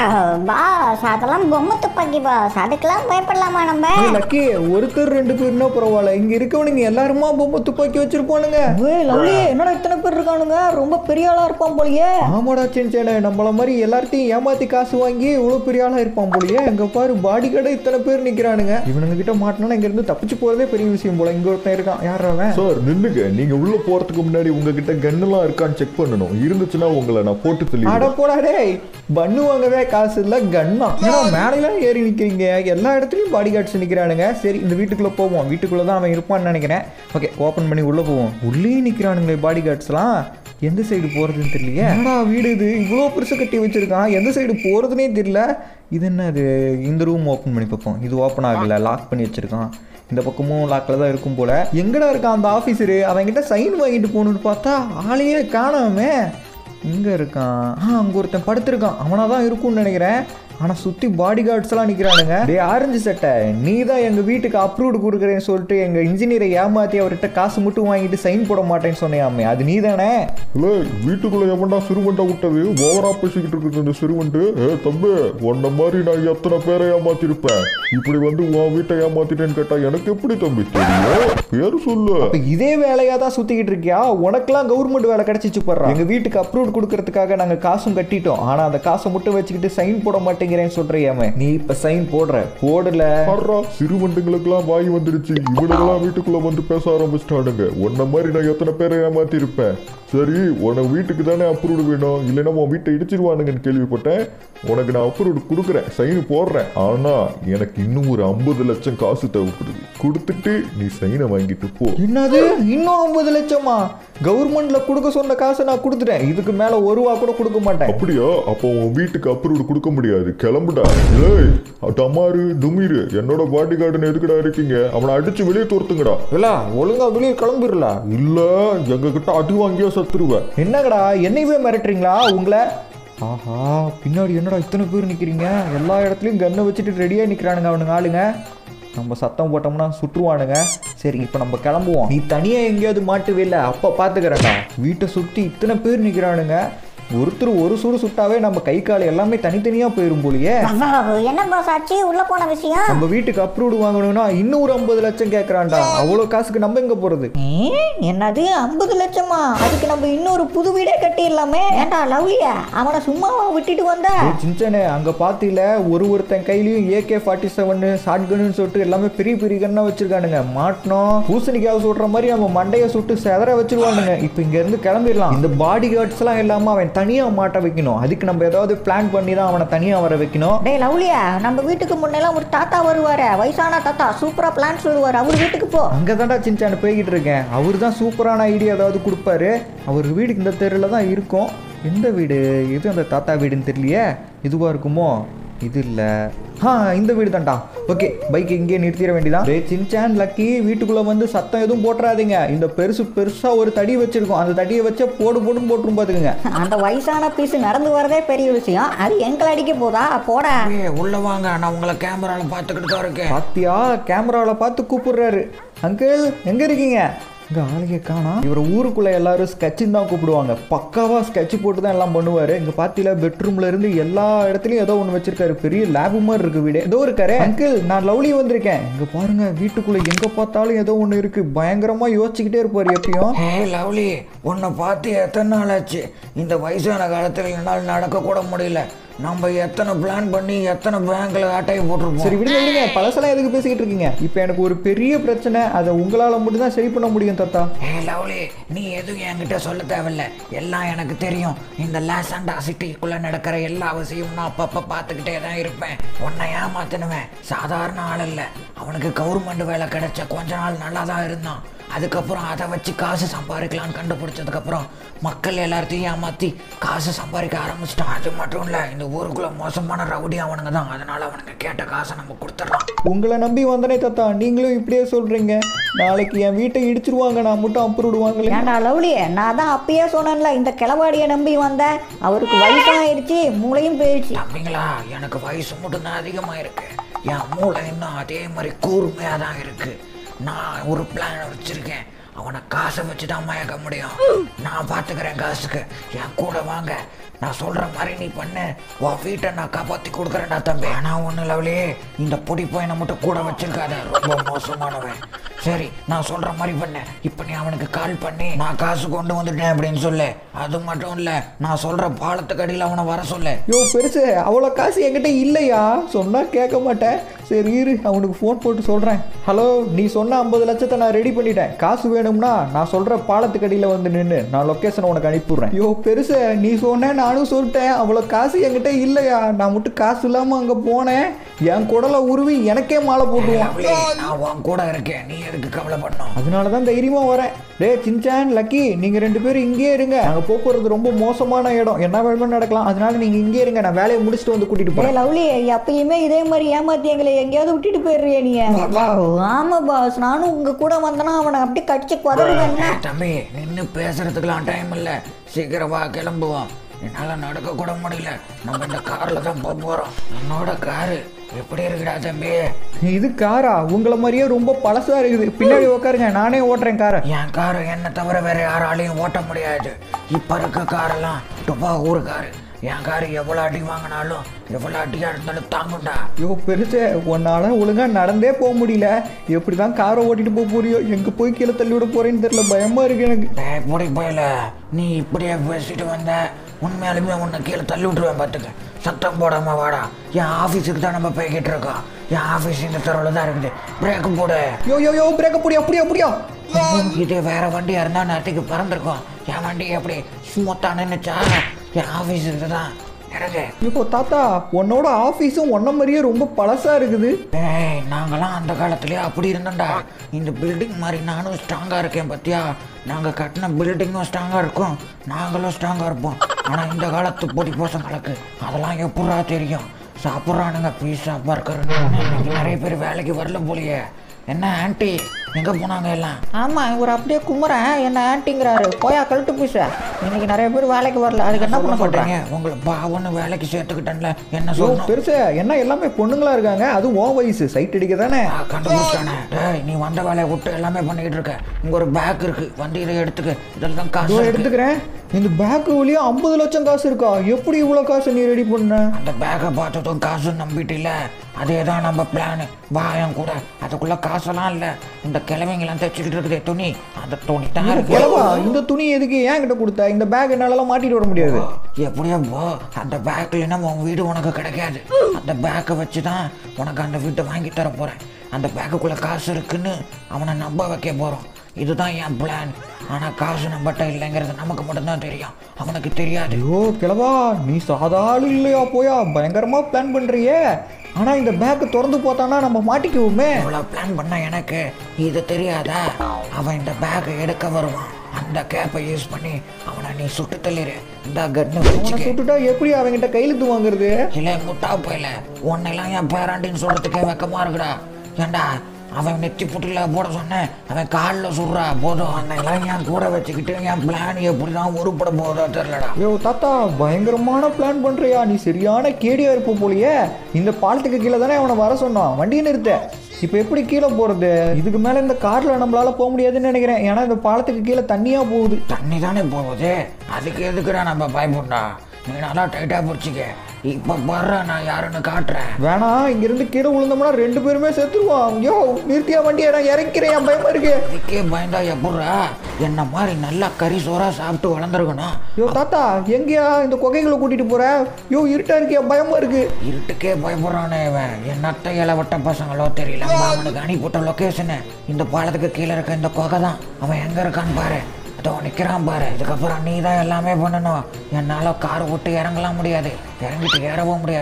பாஸ் அதெல்லாம் பொம்மை துப்பாக்கி பாஸ் அதுக்கெல்லாம் பயப்படலாமா நம்ம ஏய், லக்கி ஒருத்தர் ரெண்டு பேர்னா பரவாயில்ல இங்க இருக்கவனுங்க எல்லாருமா பொம்மை துப்பாக்கி வச்சிருப்பானுங்க ஏய் லவ்லி என்னடா இத்தனை பேர் இருக்கானுங்க ரொம்ப பெரிய ஆளா இருப்பான் போலயே ஆமாடா சின்சேனே நம்மள மாதிரி எல்லார்ட்டையும் ஏமாத்தி காசு வாங்கி இவ்வளவு பெரிய ஆளா இருப்பான் போலயே எங்க பாரு பாடி கடை இத்தனை பேர் நிக்கிறானுங்க இவனுங்க கிட்ட மாட்டினா இங்க இருந்து தப்பிச்சு போறதே பெரிய விஷயம் போல இங்க ஒருத்தன் இருக்கான் யார் அவன் சார் நில்லுங்க நீங்க உள்ள போறதுக்கு முன்னாடி உங்ககிட்ட கன்னெல்லாம் இருக்கான்னு செக் பண்ணணும் இருந்துச்சுன்னா உங்களை நான் போட்டு அட தள்ளி போடா டேய் பண்ணு வாங்கவே காசு இல்ல கன்னா ஏன்னா மேலையெல்லாம் ஏறி நிக்கிறீங்க எல்லா இடத்துலயும் பாடி கார்ட்ஸ் நிக்கிறானுங்க சரி இந்த வீட்டுக்குள்ள போவோம் வீட்டுக்குள்ள தான் அவன் இருப்பான்னு நினைக்கிறேன் ஓகே ஓபன் பண்ணி உள்ள போவோம் உள்ளேயும் நிக்கிறானுங்களே பாடி கார்ட்ஸ்லாம் எந்த சைடு போறதுன்னு தெரியலையே என்னடா வீடு இது இவ்வளோ பெருசு கட்டி வச்சிருக்கான் எந்த சைடு போறதுனே தெரியல இது என்ன இது இந்த ரூம் ஓப்பன் பண்ணி பார்ப்போம் இது ஓப்பன் ஆகல லாக் பண்ணி வச்சிருக்கான் இந்த பக்கமும் லாக்கில் தான் இருக்கும் போல எங்கடா இருக்கான் அந்த ஆஃபீஸரு அவன்கிட்ட சைன் வாங்கிட்டு போகணுன்னு பார்த்தா ஆளையே காணாமே எங்க இருக்கான் ஆ அங்க ஒருத்தன் படுத்திருக்கான் அவனா தான் இருக்கும்னு நினைக்கிறேன் ஆனா சுத்தி பாடி கார்ட்ஸ் எல்லாம் நிக்கிறானுங்க டே ஆரஞ்சு சட்டை நீ தான் எங்க வீட்டுக்கு அப்ரூவ்டு கொடுக்குறேன்னு சொல்லிட்டு எங்க இன்ஜினியரை ஏமாத்தி அவர்கிட்ட காசு மட்டும் வாங்கிட்டு சைன் போட மாட்டேன்னு சொன்னியாமே அது நீ தானே இல்ல வீட்டுக்குள்ள எவன்டா சிறுவன்டா விட்டது ஓவரா பேசிக்கிட்டு இருக்குது இந்த சிறுவன்ட்டு ஏ தம்பி உன்ன மாதிரி நான் எத்தனை பேரை ஏமாத்திருப்பேன் இப்படி வந்து உன் வீட்டை ஏமாத்திட்டேன்னு கேட்டா எனக்கு எப்படி தம்பி தெரியும் பேரு சொல்லு இப்ப இதே வேலையா தான் சுத்திக்கிட்டு இருக்கியா உனக்கெல்லாம் கவர்மெண்ட் வேலை கிடைச்சிச்சு போடுறா எங்க வீட்டுக்கு அப்ரூவ் கொடுக்கறதுக்காக நாங்க காசும் கட்டிட்டோம் ஆனா அந்த காசை மட்டும் வச்சுக்கிட்டு சைன் போட மாட்டேங்கிறேன்னு சொல்றியாமே நீ இப்ப சைன் போடுற போடல பாடுறா சிறுவண்டுங்களுக்கெல்லாம் வாய் வந்துடுச்சு இவனுங்கெல்லாம் வீட்டுக்குள்ள வந்து பேச ஆரம்பிச்சிட்டானுங்க உன்ன மாதிரி நான் எத்தனை பேரை ஏமாத்தி இருப்பேன் சரி உனக்கு வீட்டுக்கு தானே அப்ரூவ்டு வேணும் இல்லைன்னா உன் வீட்டை இடிச்சிருவானுங்கன்னு கேள்விப்பட்டேன் உனக்கு நான் அப்ரூவ்டு கொடுக்குறேன் சைன் போடுறேன் ஆனா எனக்கு இன்னும் ஒரு ஐம்பது லட்சம் காசு தேவைப்படுது கொடுத்துட்டு நீ சைனை வாங்கிட்டு போ என்னது இன்னும் ஐம்பது லட்சமா கவர்மெண்ட்ல கொடுக்க சொன்ன காசை நான் கொடுத்துட்டேன் இதுக்கு மேல ஒரு ரூபா கூட கொடுக்க மாட்டேன் அப்படியா அப்போ உன் வீட்டுக்கு அப்ரூவ்டு கொடுக்க முடியாது கிளம்புடா ஏய் டமாரு டுமீரு என்னோட பாடி கார்டுன்னு எதுக்குடா இருக்கீங்க அவனை அடிச்சு வெளியே துரத்துங்கடா இல்ல ஒழுங்கா வெளியே கிளம்பிடல இல்ல எங்க கிட்ட அடி வாங்கியா சத்துருவேன் என்னங்கடா என்னையவே மிரட்டுறீங்களா உங்களை ஆஹா பின்னாடி என்னடா இத்தனை பேர் நிக்கிறீங்க எல்லா இடத்துலயும் கன்னை வச்சுட்டு ரெடியா நிக்கிறானுங்க அவனுங்க ஆளுங்க நம்ம சத்தம் போட்டோம்னா சுற்றுவானுங்க சரி இப்போ நம்ம கிளம்புவோம் நீ தனியா எங்கேயாவது மாட்டுவே இல்லை அப்போ பார்த்துக்கிறேன்டா வீட்டை சுற்றி இத்தனை பேர் நிற்கிறானுங்க ஒருத்தர் ஒரு சுடு சுட்டாவே நம்ம கை கால் எல்லாமே தனித்தனியா போயிரும் போலயே என்ன பாஸ் ஆச்சு உள்ள போன விஷயம் நம்ம வீட்டுக்கு அப்ரூவ்டு வாங்கணும்னா இன்னும் ஒரு ஐம்பது லட்சம் கேட்குறான்டா அவ்வளோ காசுக்கு நம்ம எங்க போறது ஏ, என்னது ஐம்பது லட்சமா அதுக்கு நம்ம இன்னொரு புது வீடே கட்டிடலாமே ஏண்டா லவ்லியா அவனை சும்மாவா விட்டுட்டு வந்த ஏய் சின்சனே அங்க பாத்தியில ஒரு ஒருத்தன் கையிலயும் AK forty seven shotgun சொல்லிட்டு எல்லாமே பெரிய பெரிய கன்னா வச்சிருக்கானுங்க மாட்டினோம் பூசணிக்காவை சுடுற மாதிரி நம்ம மண்டைய சுட்டு செதற வச்சிருவானுங்க இப்போ இங்க இருந்து கிளம்பிடலாம் இந்த பாடி கார்ட்ஸ் எல்லாம் இல்லாம அவன் தனியா மாட்ட வைக்கணும் அதுக்கு நம்ம ஏதாவது பிளான் பண்ணி தான் அவனை தனியா வர வைக்கணும் டேய் லவ்லியா நம்ம வீட்டுக்கு முன்னெல்லாம் ஒரு தாத்தா வருவாரு வயசான தாத்தா சூப்பரா பிளான் சொல்லுவாரு அவர் வீட்டுக்கு போ அங்கே தான்டா சின்சான் போய்கிட்டு இருக்கேன் அவர் தான் சூப்பரான ஐடியா ஏதாவது கொடுப்பாரு அவர் வீடு இந்த தெருவில் தான் இருக்கும் எந்த வீடு எது அந்த தாத்தா வீடுன்னு தெரியலையே இதுவாக இருக்குமோ இது இல்லை ஆ இந்த வீடு தான்டா ஓகே பைக் இங்கேயே நிறுத்திட வேண்டியதான் டேய் சின்சான் லக்கி வீட்டுக்குள்ளே வந்து சத்தம் எதுவும் போட்டுறாதீங்க இந்த பெருசு பெருசாக ஒரு தடி வச்சிருக்கோம் அந்த தடியை வச்சா போடு போடுன்னு போட்டுரும் பார்த்துக்குங்க அந்த வயசான பீஸ் நடந்து வரதே பெரிய விஷயம் அது எங்களை அடிக்க போதா போடா உள்ள வாங்க நான் உங்களை கேமரால பார்த்துக்கிட்டு தான் இருக்கேன் பாத்தியா கேமராவில் பார்த்து கூப்பிடுறாரு அங்கிள் எங்க இருக்கீங்க இங்க ஆளுங்க காணா இவர் ஊருக்குள்ள எல்லாரும் ஸ்கெட்சுன்னு தான் கூப்பிடுவாங்க பக்காவா ஸ்கெட்ச் போட்டு தான் எல்லாம் பண்ணுவாரு இங்க பாத்தீங்களா பெட்ரூம்ல இருந்து எல்லா இடத்துலயும் ஏதோ ஒன்று வச்சிருக்காரு பெரிய லேப் மாதிரி இருக்கு வீடு ஏதோ இருக்காரு அங்கிள் நான் லவ்லி வந்திருக்கேன் இங்க பாருங்க வீட்டுக்குள்ள எங்க பார்த்தாலும் ஏதோ ஒன்று இருக்கு பயங்கரமா யோசிச்சுக்கிட்டே இருப்பாரு எப்பயும் ஹே லவ்லி உன்னை பார்த்து எத்தனை நாள் ஆச்சு இந்த வயசான காலத்தில் என்னால் நடக்க கூட முடியல நம்ம எத்தனை பிளான் பண்ணி எத்தனை பேங்க்ல அட்டையை போட்டிருப்போம் சரி விடுங்க விடுங்க பழசெல்லாம் எதுக்கு பேசிக்கிட்டு இருக்கீங்க இப்போ எனக்கு ஒரு பெரிய பிரச்சனை அதை உங்களால மட்டும் தான் சரி பண்ண முடியும் தாத்தா ஹே லவ்லி நீ எதுவும் என்கிட்ட சொல்ல தேவையில்ல எல்லாம் எனக்கு தெரியும் இந்த லாசாண்டா சிட்டிக்குள்ள நடக்கிற எல்லா விஷயமும் நான் அப்பப்போ பார்த்துக்கிட்டே தான் இருப்பேன் உன்னை ஏமாத்தினுவேன் சாதாரண ஆள் இல்லை அவனுக்கு கவர்மெண்ட் வேலை கிடைச்ச கொஞ்ச நாள் நல்லா தான் இருந்தான் அதுக்கப்புறம் அதை வச்சு காசு சம்பாதிக்கலாம்னு கண்டுபிடிச்சதுக்கப்புறம் மக்கள் எல்லாத்தையும் ஏமாற்றி காசு சம்பாதிக்க ஆரம்பிச்சிட்டான் அது மட்டும் இல்லை இந்த ஊருக்குள்ள மோசமான ரவுடி அவனுங்க தான் அதனால அவனுங்க கேட்ட காசை நம்ம கொடுத்துடலாம் உங்களை நம்பி வந்தனே தாத்தா நீங்களும் இப்படியே சொல்கிறீங்க நாளைக்கு என் வீட்டை இடிச்சிருவாங்க நான் மட்டும் அப்ரூவ் வாங்கல ஏன்டா லவ்லி நான் தான் அப்பயே சொன்னேன்ல இந்த கிளவாடியை நம்பி வந்தேன் அவருக்கு வயசாயிருச்சு மூளையும் போயிருச்சு தம்பிங்களா எனக்கு வயசு மட்டும்தான் அதிகமாக இருக்கு என் மூளை இன்னும் அதே மாதிரி கூர்மையாக தான் இருக்கு நான் ஒரு பிளான் வச்சிருக்கேன் அவனை காசை வச்சு தான் மயக்க முடியும் நான் பார்த்துக்கிறேன் காசுக்கு என் கூட வாங்க நான் சொல்ற மாதிரி நீ பண்ணு உன் வீட்டை நான் காப்பாற்றி கொடுக்குறேன்டா தம்பி ஆனால் ஒன்றும் லவ்லி இந்த பொடி பையனை மட்டும் கூட வச்சிருக்காத ரொம்ப மோசமானவன் சரி நான் சொல்ற மாதிரி பண்ண இப்போ நீ அவனுக்கு கால் பண்ணி நான் காசு கொண்டு வந்துட்டேன் அப்படின்னு சொல்லு அது மட்டும் இல்லை நான் சொல்ற பாலத்துக்கு அடியில் அவனை வர சொல்லு யோ பெருசு அவ்வளோ காசு என்கிட்ட இல்லையா சொன்னால் கேட்க மாட்டேன் சரி இரு அவனுக்கு ஃபோன் போட்டு சொல்கிறேன் ஹலோ நீ சொன்ன ஐம்பது லட்சத்தை நான் ரெடி பண்ணிட்டேன் காசு வேணும்னா நான் சொல்கிற பாலத்துக்கு அடியில் வந்து நின்று நான் லொக்கேஷன் உனக்கு அனுப்பிவிட்றேன் யோ பெருசு நீ சொன்ன நானும் சொல்லிட்டேன் அவ்வளோ காசு என்கிட்ட இல்லையா நான் மட்டும் காசு இல்லாமல் அங்கே போனேன் என் குடலை உருவி எனக்கே மாலை போட்டுருவான் லவ்லி, நான் உன் கூட இருக்கேன் நீ எதுக்கு கவலைப்படணும் அதனால தான் தைரியமாக வரேன் டேய் சின்சான் லக்கி நீங்கள் ரெண்டு பேரும் இங்கேயே இருங்க நாங்கள் போக்குவரத்து ரொம்ப மோசமான இடம் என்ன வேணுமோ நடக்கலாம் அதனால நீங்கள் இங்கேயே இருங்க நான் வேலையை முடிச்சுட்டு வந்து கூட்டிகிட்டு ஏ போகிறேன் லவ்லி எப்பயுமே இதே மாதிரி ஏமாத்தி எங்களை எங்கேயாவது விட்டுட்டு போயிடுறிய நீ ஆமா பாஸ் நானும் உங்க கூட வந்தனா அவனை அப்படியே கடிச்சு குதறுவேன் ஏய், தம்பி நின்று பேசுறதுக்கெல்லாம் டைம் இல்லை சீக்கிரம் வா கிளம்புவோம் என்னால் நடக்க கூட முடியல நம்ம இந்த காரில் தான் போக போகிறோம் என்னோட காரு எப்படி இருக்குடா தம்பி இது காரா உங்களை மாதிரியே ரொம்ப பழசா இருக்குது பின்னாடி உட்காருங்க நானே ஓட்டுறேன் காரை என் காரு என்ன தவிர வேற யாராலையும் ஓட்ட முடியாது இப்போ இருக்க காரெல்லாம் டுபா ஊர் காரு என் காரு எவ்வளோ அடி வாங்கினாலும் எவ்வளோ அடியாக இருந்தாலும் தாங்கும்டா ஐயோ பெருசே உன்னால ஒழுங்கா நடந்தே போக முடியல எப்படி தான் காரை ஓட்டிட்டு போக போறியோ எங்க போய் கீழே தள்ளி விட போறேன்னு தெரியல பயமா இருக்கு எனக்கு டேய் பொடி போயில நீ இப்படியே பேசிட்டு வந்த உண்மையாலுமே உன்னை கீழே தள்ளி விட்டுருவேன் பார்த்துக்க சத்தம் போடாம வாடா என் ஆஃபீஸுக்கு தான் நம்ம போய்கிட்டு இருக்கோம் என் ஆஃபீஸ் இந்த தெருவில் தான் இருக்குது பிரேக் போடு யோ யோ யோ பிரேக் அப்படியா அப்படியா அப்படியா இது வேற வண்டியா இருந்தா நேரத்துக்கு பறந்துருக்கும் என் வண்டி எப்படி ஸ்மூத்தா நின்னுச்சா என் ஆஃபீஸுக்கு தான் இறங்கு இப்போ தாத்தா உன்னோட ஆஃபீஸும் உன்ன மாதிரியே ரொம்ப பழசா இருக்குது ஏய் நாங்களாம் அந்த காலத்துலயே அப்படி இருந்தோம்டா இந்த பில்டிங் மாதிரி நானும் ஸ்ட்ராங்காக இருக்கேன் பார்த்தியா நாங்கள் கட்டின பில்டிங்கும் ஸ்ட்ராங்காக இருக்கும் நாங்களும் ஸ்ட்ராங்காக இருப்போம் ஆனால் இந்த காலத்து பொடி பசங்களுக்கு அதெல்லாம் எப்படா தெரியும் சாப்பிட்றானுங்க பீஸா பர்கர்னு இன்னைக்கு நிறைய பேர் வேலைக்கு வரல போலியே என்ன ஆன்ட்டி எங்கே போனாங்க எல்லாம் ஆமா இவர் அப்படியே கும்புறேன் என்ன ஆன்ட்டிங்கிறாரு போயா கழட்டு பீச இன்னைக்கு நிறைய பேர் வேலைக்கு வரல அதுக்கு என்ன பண்ண சொல்றேன் சொல்கிறீங்க உங்களை பாவன்னு வேலைக்கு சேர்த்துக்கிட்டேன்ல என்ன யோ சொல்லணும் பெருசே என்ன எல்லாமே பொண்ணுங்களா இருக்காங்க அது உன் வயசு சைட் அடிக்க தானே ஆ, கண்டுபிடிச்சிட்டானே டேய் நீ வந்த வேலையை விட்டு எல்லாமே பண்ணிக்கிட்டு இருக்க இங்க ஒரு பேக் இருக்கு வண்டியில எடுத்துக்க இதெல்லாம் காசு இதோ இருக்கு. எடுத்துக்கிறேன் இந்த பேக்கு வழியா ஐம்பது லட்சம் காசு இருக்கா எப்படி இவ்வளோ காசு நீ ரெடி பண்ண அந்த பேக்கை பார்த்ததும் காசு நம்பிட்டில்ல அதே தான் நம்ம பிளான் வா என் கூட அதுக்குள்ள காசெல்லாம் இல்லை இந்த கிழமைங்கெல்லாம் தைச்சிக்கிட்டு இருக்குது துணி அந்த துணி தான் இருக்கு கிளவா இந்த துணி எதுக்கு ஏன் கிட்ட கொடுத்த இந்த பேக் என்னாலலாம் மாட்டிட்டு வர முடியாது எப்படியோ போ அந்த பேக் இல்லைன்னா உன் வீடு உனக்கு கிடைக்காது அந்த பேக்கை வச்சு தான் உனக்கு அந்த வீட்டை வாங்கி தர போகிறேன் அந்த பேக்குக்குள்ளே காசு இருக்குன்னு அவனை நம்ப வைக்க போகிறோம் இதுதான் என் பிளான் ஆனால் காசு நம்மகிட்ட இல்லைங்கிறது நமக்கு மட்டும்தான் தெரியும் அவனுக்கு தெரியாது ஐயோ கிழவா நீ சாதாரண இல்லையா போயா பயங்கரமா பிளான் பண்றியே ஆனா இந்த பேக்கை திறந்து போத்தானா நம்ம மாட்டிக்குவோமே இவ்வளோ பிளான் பண்ண எனக்கு இது தெரியாதா அவன் இந்த பேக்கை எடுக்க வருவான் அந்த கேப்பை யூஸ் பண்ணி அவனை நீ சுட்டு தள்ளிடு இந்த கன்னு உன்னை வச்சுக்க சுட்டுட்டா எப்படி அவன்கிட்ட கையெழுத்து வாங்குறது இல்லை முட்டா போயில உன்னையெல்லாம் என் பேராண்டின்னு சொல்றதுக்கே வெக்கமா இருக்குடா ஏண்டா அவன் நெத்தி புட்டில போட சொன்னேன் அவன் காலில் சுடுறா போதும் அன்னையெல்லாம் என் கூட வச்சுக்கிட்டு என் பிளான் எப்படி தான் உருப்பட போதோ தெரிலடா ஐயோ தாத்தா பயங்கரமான பிளான் பண்றியா நீ சரியான கேடியா இருப்ப போலியே இந்த பாலத்துக்கு கீழே தானே அவனை வர சொன்னான் வண்டியை நிறுத்த இப்போ எப்படி கீழே போறது இதுக்கு மேல இந்த கார்ல நம்மளால போக முடியாதுன்னு நினைக்கிறேன் ஏன்னா இந்த பாலத்துக்கு கீழே தண்ணியா போகுது தண்ணி தானே போகுது அதுக்கு எதுக்குடா நம்ம பயப்படா நீ நல்லா டைட்டாக பிடிச்சிக்க இப்போ வர்ற நான் யாருன்னு காட்டுறேன் வேணாம் இங்கிருந்து கீழே விழுந்தோம்னா ரெண்டு பேருமே செத்துருவோம் ஐயோ நிறுத்தியா வண்டியை நான் இறக்கிறேன் என் பயமா இருக்கு இதுக்கே பயந்தா எப்பட்றா என்ன மாதிரி நல்லா கறி சோறா சாப்பிட்டு வளர்ந்துருக்கணும் ஐயோ தாத்தா எங்கேயா இந்த குகைகளை கூட்டிட்டு போற ஐயோ இருட்டா இருக்கியா பயமா இருக்கு இருட்டுக்கே பயப்படுறானே இவன் என்னத்த இளவட்ட பசங்களோ தெரியல அம்மா அவனுக்கு அனுப்பிவிட்ட லொக்கேஷனு இந்த பாலத்துக்கு கீழே இருக்க இந்த குகை தான் அவன் எங்கே இருக்கான்னு பாரு அதோ நிற்கிறான் பாரு இதுக்கப்புறம் நீ தான் எல்லாமே பண்ணணும் என்னால் கார் விட்டு இறங்கலாம் முடியாது இறங்கிட்டு ஏறவும் முடியாது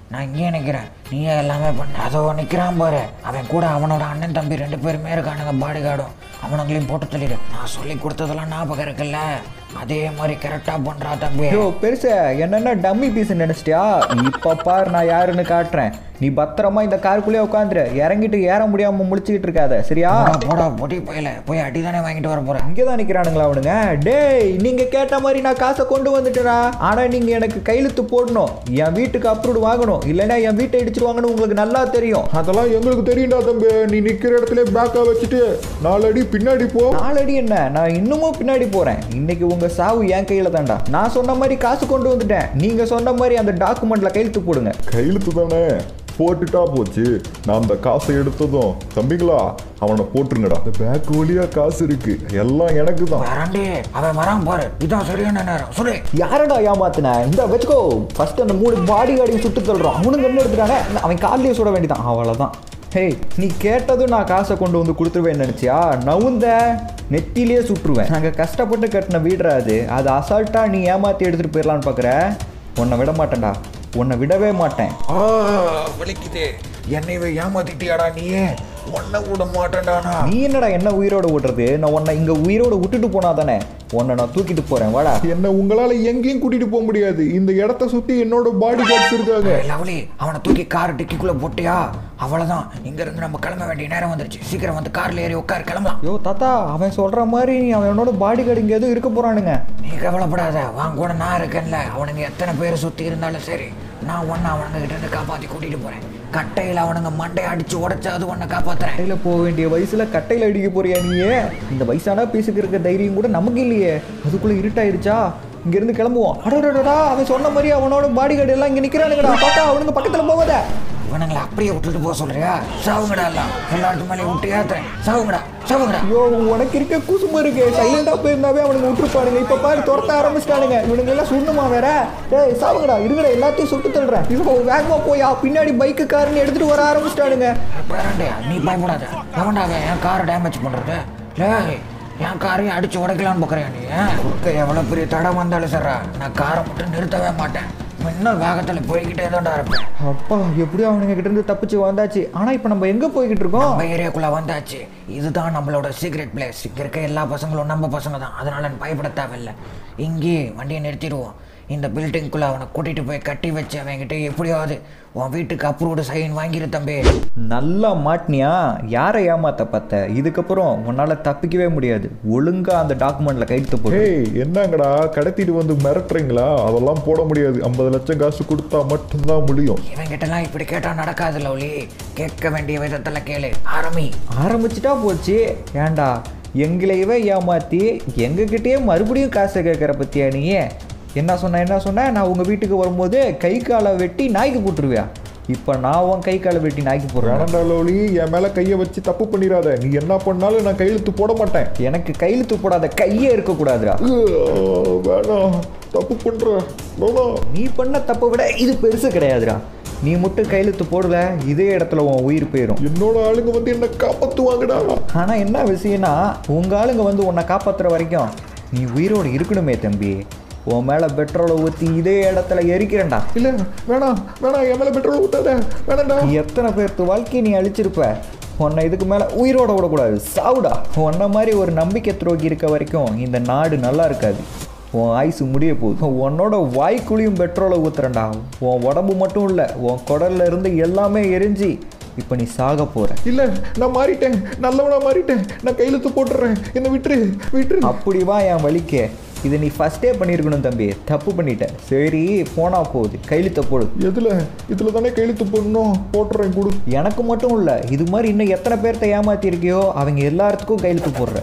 நான் இங்கேயே நிற்கிறேன் நீயே எல்லாமே பண்ண அதோ நிற்கிறான் பாரு அவன் கூட அவனோட அண்ணன் தம்பி ரெண்டு பேருமே இருக்கானுங்க பாடி கார்டும் அவனுங்களையும் போட்டு தள்ளிடு நான் சொல்லி கொடுத்ததெல்லாம் ஞாபகம் இருக்குல்ல அதே மாதிரி கரெக்டாக பண்ணுறா தம்பி ஐயோ பெருசு என்னென்ன டம்மி பீஸ் நினைச்சிட்டியா இப்ப பார் நான் யாருன்னு காட்டுறேன் நீ பத்திரமா இந்த காருக்குள்ளேயே உட்காந்துரு இறங்கிட்டு ஏற முடியாம முழிச்சுக்கிட்டு இருக்காத சரியா போடா, போடா பொடி போயில போய் அடி தானே வாங்கிட்டு வர போகிறேன் இங்கே தான் நிற்கிறானுங்களா அவனுங்க டேய் நீங்க கேட்ட மாதிரி நான் காசை கொண்டு வந்துட்டேனா ஆனா நீங்க எனக்கு கையெழுத்து போடணும் என் வீட்டுக்கு அப்ரூவ்டு வாங்கணும் இல்லைன்னா என் வீட்டை இடிச்சிருவாங்கன்னு உங்களுக்கு நல்லா தெரியும் அதெல்லாம் எங்களுக்கு தெரியும்டா தம்பி நீ நிக்கிற இடத்துல பேக்கா வச்சுட்டு நாலு அடி பின்னாடி போ நாலடி என்ன நான் இன்னமும் பின்னாடி போறேன் இன்னைக்கு உங்க சாவு என் கையில தான்டா நான் சொன்ன மாதிரி காசு கொண்டு வந்துட்டேன் நீங்க சொன்ன மாதிரி அந்த டாக்குமெண்ட்ல கையெழுத்து போடுங்க கையெழுத்து தானே போட்டுட்டா போச்சு நான் அந்த காசை எடுத்ததும் தம்பிங்களா அவனை போட்டுருங்கடா இந்த பேக் வழியா காசு இருக்கு எல்லாம் எனக்கு தான் வராண்டே அவன் வரான் பாரு இதான் சரியான நேரம் சொல்லு யாரடா ஏமாத்தின இந்த வச்சுக்கோ ஃபர்ஸ்ட் அந்த மூணு பாடி கார்டையும் சுட்டு தள்ளுறோம் அவனுங்க என்ன எடுத்துட்டாங்க அவன் காலையே சுட வேண்டியதான் அவ்வளோதான் ஹேய் நீ கேட்டதும் நான் காசை கொண்டு வந்து கொடுத்துருவேன்னு நினச்சியா நவுந்த நெத்திலேயே சுட்டுருவேன் நாங்கள் கஷ்டப்பட்டு கட்டின வீடுறா அது அது அசால்ட்டாக நீ ஏமாற்றி எடுத்துகிட்டு போயிடலான்னு பார்க்குற உன்னை விட மாட்டேன்டா உன்னை விடவே மாட்டேன் ஆ வலிக்குதே என்னையவே ஏமாத்திட்டியாடா நீயே ஒன்ன விட மாட்டேன்டானா நீ என்னடா என்ன உயிரோட விட்டுறது நான் உன்னை இங்கே உயிரோட விட்டுட்டு போனா தானே உன்னை நான் தூக்கிட்டு போகிறேன் வாடா என்ன உங்களால எங்கேயும் கூட்டிட்டு போக முடியாது இந்த இடத்த சுத்தி என்னோட பாடி கார்ட்ஸ் இருக்காங்க ஏய், லவ்லி அவனை தூக்கி கார் டிக்கிக்குள்ள போட்டியா அவ்வளவுதான் இங்க இருந்து நம்ம கிளம்ப வேண்டிய நேரம் வந்துருச்சு சீக்கிரம் வந்து கார்ல ஏறி உட்கார் கிளம்பலாம் யோ தாத்தா அவன் சொல்கிற மாதிரி நீ அவனோட பாடி கார்டு இங்கே எதுவும் இருக்க போகிறானுங்க நீ கவலைப்படாத வாங்க கூட நான் இருக்கேன்ல அவனுங்க எத்தனை பேர் சுத்தி இருந்தாலும் சரி நான் ஒன்னு அவனுங்க கிட்ட இருந்து காப்பாத்தி கூட்டிட்டு போறேன் கட்டையில அவனுங்க மண்டையை அடிச்சு உடைச்சாது உன்னை காப்பாத்துறேன் கட்டையில் போக வேண்டிய வயசுல கட்டையில் அடிக்க போறியா நீயே இந்த வயசான பீஸுக்கு இருக்க தைரியம் கூட நமக்கு இல்லையே அதுக்குள்ள இருட்டாயிடுச்சா இங்க இருந்து கிளம்புவோம் அடடடடா அவன் சொன்ன மாதிரி அவனோட பாடி கார்டு எல்லாம் இங்க நிக்கிறானுங்கடா பார்த்தா அவனுங்க பக்கத்துல போகாத இவனுங்களை அப்படியே விட்டுட்டு போக சொல்றியா சாவுங்கடா எல்லாம் எல்லாத்து மேலேயும் விட்டு ஏத்துறேன் சாவுங்கடா சாவுங்கடா ஐயோ உனக்கு இருக்க குசும இருக்கு சைலண்டா போயிருந்தாவே அவனுங்க விட்டுருப்பானுங்க இப்ப பாரு துரத்த ஆரம்பிச்சிட்டானுங்க இவனுங்க எல்லாம் சுடணுமா வேற டேய் சாவுங்கடா இருங்கடா எல்லாத்தையும் சுட்டு தள்ளுறேன் ஐயோ வேகமா போயா பின்னாடி பைக்கு காருன்னு எடுத்துட்டு வர ஆரம்பிச்சிட்டானுங்க பேரண்டே நீ பயப்படாத எவன்டா அவன் என் காரை டேமேஜ் பண்றது லேய் என் காரையும் அடிச்சு உடைக்கலான்னு பார்க்குறியா நீ குறுக்க எவ்வளோ பெரிய தடம் வந்தாலும் சரா நான் காரை மட்டும் நிறுத்தவே மாட்டேன் இன்னும் வேகத்தில் போய்கிட்டே தான்டா இருப்பேன் அப்பா எப்படியோ அவனுங்க கிட்ட இருந்து தப்பிச்சு வந்தாச்சு ஆனா இப்ப நம்ம எங்க போய்கிட்டு இருக்கோம் நம்ம ஏரியாக்குள்ள வந்தாச்சு இதுதான் நம்மளோட சீக்ரெட் பிளேஸ் இங்க இருக்க எல்லா பசங்களும் நம்ம பசங்க தான் அதனால நீ பயப்பட தேவையில்ல இங்கேயே வண்டியை நிறுத்திடுவோம் இந்த பில்டிங்குள்ள அவனை கூட்டிட்டு போய் கட்டி வச்சு அவன்கிட்ட எப்படியாவது உன் வீட்டுக்கு அப்ரூவ்டு சைன் வாங்கிரு தம்பி நல்லா மாட்டினியா யாரை ஏமாத்த பார்த்த இதுக்கப்புறம் உன்னால தப்பிக்கவே முடியாது ஒழுங்கா அந்த டாக்குமெண்ட்ல கையெழுத்து போடு ஏய் என்னங்கடா கடத்திட்டு வந்து மிரட்டுறீங்களா அதெல்லாம் போட முடியாது ஐம்பது லட்சம் காசு கொடுத்தா மட்டும்தான் முடியும் இவன்கிட்டலாம் இப்படி கேட்டா நடக்காது லவ்லி கேட்க வேண்டிய விதத்துல கேளு ஆரம்பி ஆரம்பிச்சிட்டா போச்சு ஏன்டா எங்களையவே ஏமாத்தி எங்ககிட்டயே மறுபடியும் காசை கேட்குற பத்தியா நீ என்ன சொன்ன என்ன சொன்ன நான் உங்க வீட்டுக்கு வரும்போது கை காலை வெட்டி நாய்க்கு போட்டுருவியா இப்போ நான் உன் கை காலை வெட்டி நாய்க்கு போடுறேன் வேணாண்டா லோலி என் மேல கையை வச்சு தப்பு பண்ணிடாத நீ என்ன பண்ணாலும் நான் கையெழுத்து போட மாட்டேன் எனக்கு கையெழுத்து போடாத கையே இருக்கக்கூடாதுடா அஹ், வேணாம் தப்பு பண்ற வேணாம் நீ பண்ண தப்பை விட இது பெருசு கிடையாதுடா நீ மட்டும் கையெழுத்து போடல இதே இடத்துல உன் உயிர் போயிடும் என்னோட ஆளுங்க வந்து என்ன காப்பாத்துவாங்கடா ஆனால் என்ன விஷயம்னா உங்கள் ஆளுங்க வந்து உன்னை காப்பாற்றுற வரைக்கும் நீ உயிரோடு இருக்கணுமே தம்பி உன் மேலே பெட்ரோலை ஊற்றி இதே இடத்துல எரிக்கிறேன்டா இல்ல வேணாம் வேணாம் என் மேல பெட்ரோல் ஊத்தாத வேணாம்டா நீ எத்தனை பேர்த்து வாழ்க்கையை நீ அழிச்சிருப்ப உன்னை இதுக்கு மேலே உயிரோட விடக்கூடாது சாவுடா உன்ன மாதிரி ஒரு நம்பிக்கை துரோகி இருக்க வரைக்கும் இந்த நாடு நல்லா இருக்காது உன் ஆயுசு முடிய போகுது உன்னோட வாய்க்குழியும் பெட்ரோலை ஊத்துறேன்டா உன் உடம்பு மட்டும் இல்லை உன் குடல்ல இருந்து எல்லாமே எரிஞ்சு இப்போ நீ சாக போற இல்ல நான் மாறிட்டேன் நல்லவனா மாறிட்டேன் நான் கையெழுத்து போட்டுறேன் என்ன விட்டுரு விட்டுரு அப்படி வா என் வலிக்க இதை நீ ஃபஸ்ட்டே பண்ணியிருக்கணும் தம்பி தப்பு பண்ணிட்ட சரி போனா போகுது கையெழுத்த போடு எதுல இதுல தானே கையெழுத்து போடணும் போட்டுறேன் கொடு எனக்கு மட்டும் இல்லை இது மாதிரி இன்னும் எத்தனை பேர்த்த ஏமாத்திருக்கியோ அவங்க எல்லாத்துக்கும் கையெழுத்து போடுற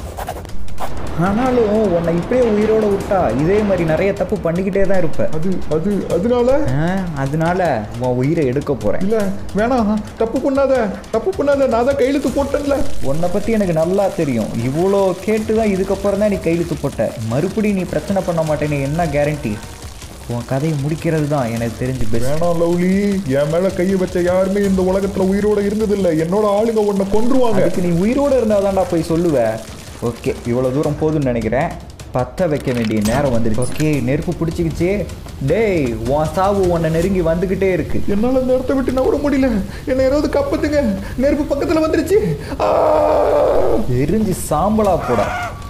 ஆனாலும் உன்னை இப்படியே உயிரோட விட்டா இதே மாதிரி நிறைய தப்பு பண்ணிக்கிட்டே தான் இருப்ப அது அது அதனால ஆ, அதனால உன் உயிரை எடுக்க போறேன் இல்ல வேணாம் தப்பு பண்ணாத தப்பு பண்ணாத நான் தான் கையெழுத்து போட்டேன்ல உன்னை பற்றி எனக்கு நல்லா தெரியும் இவ்வளோ கேட்டு தான் இதுக்கப்புறம் தான் நீ கையெழுத்து போட்ட மறுபடியும் நீ பிரச்சனை பண்ண மாட்டேன்னு என்ன கேரண்டி உன் கதையை முடிக்கிறது தான் எனக்கு தெரிஞ்சு பெஸ்ட் வேணாம் லவ்லி என் மேல கையை வச்ச யாருமே இந்த உலகத்துல உயிரோட இருந்ததில்ல என்னோட ஆளுங்க உன்னை கொன்றுவாங்க அதுக்கு நீ உயிரோடு இருந்தால் தான்டா போய் சொல்லுவ ஓகே இவ்வளோ தூரம் போதும்னு நினைக்கிறேன் பற்ற வைக்க வேண்டிய நேரம் வந்துருச்சு ஓகே நெருப்பு பிடிச்சிக்கிச்சு டேய் உன் சாவு உன்னை நெருங்கி வந்துக்கிட்டே இருக்கு என்னால இந்த இடத்த விட்டு நவர முடியல என்ன யாராவது கப்பத்துங்க நெருப்பு பக்கத்துல வந்துருச்சு ஆ! எரிஞ்சு சாம்பலா போடா